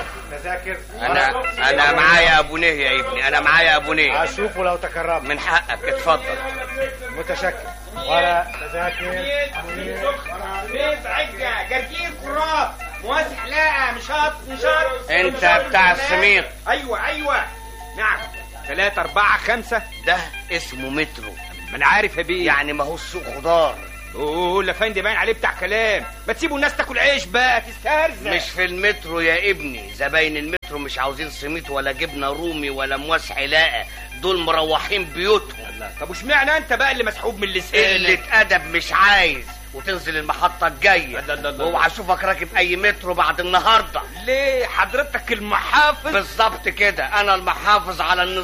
تذاكر انا انا معايا ابو نيه يا ابني انا معايا ابو نيه اشوفه لو تكرمت من حقك اتفضل متشكر ورق تذاكر بيت عجة جرجير كراب مواسي حلاقة مشاط مشاط انت بتاع السميط ايوه ايوه نعم ثلاثة أربعة خمسة ده اسمه مترو ما أنا عارف يا بيه يعني ما هو السوق خضار اوه الافندي باين عليه بتاع كلام ما تسيبوا الناس تاكل عيش بقى تسترزق مش في المترو يا ابني زباين المترو مش عاوزين سميط ولا جبنه رومي ولا مواس حلاقه دول مروحين بيوتهم طب واشمعنى انت بقى اللي مسحوب من لسانك قلة ادب مش عايز وتنزل المحطة الجاية لا لا لا. واوعى اشوفك راكب اي مترو بعد النهاردة ليه حضرتك المحافظ بالظبط كده انا المحافظ على النظام